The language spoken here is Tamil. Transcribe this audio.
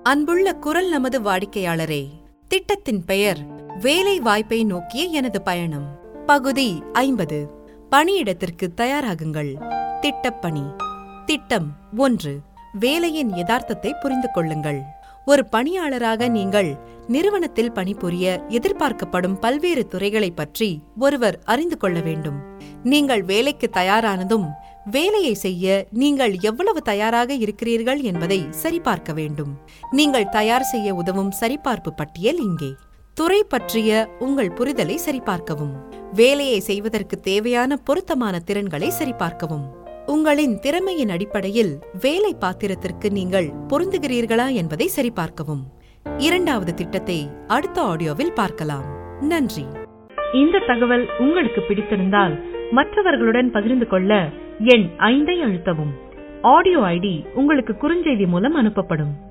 அன்புள்ள குரல் நமது வாடிக்கையாளரே திட்டத்தின் பெயர் வேலை வாய்ப்பை நோக்கிய எனது பயணம் பகுதி ஐம்பது பணியிடத்திற்கு தயாராகுங்கள் திட்டப்பணி திட்டம் ஒன்று வேலையின் யதார்த்தத்தை புரிந்து கொள்ளுங்கள் ஒரு பணியாளராக நீங்கள் நிறுவனத்தில் பணிபுரிய எதிர்பார்க்கப்படும் பல்வேறு துறைகளைப் பற்றி ஒருவர் அறிந்து கொள்ள வேண்டும் நீங்கள் வேலைக்கு தயாரானதும் வேலையை செய்ய நீங்கள் எவ்வளவு தயாராக இருக்கிறீர்கள் என்பதை சரிபார்க்க வேண்டும் நீங்கள் தயார் செய்ய உதவும் சரிபார்ப்பு பட்டியல் இங்கே துறை பற்றிய உங்கள் புரிதலை சரிபார்க்கவும் வேலையை செய்வதற்கு தேவையான பொருத்தமான திறன்களை சரிபார்க்கவும் உங்களின் திறமையின் அடிப்படையில் வேலை பாத்திரத்திற்கு நீங்கள் பொருந்துகிறீர்களா என்பதை சரிபார்க்கவும் இரண்டாவது திட்டத்தை அடுத்த ஆடியோவில் பார்க்கலாம் நன்றி இந்த தகவல் உங்களுக்கு பிடித்திருந்தால் மற்றவர்களுடன் பகிர்ந்து கொள்ள எண் ஐந்தை அழுத்தவும் ஆடியோ ஐடி உங்களுக்கு குறுஞ்செய்தி மூலம் அனுப்பப்படும்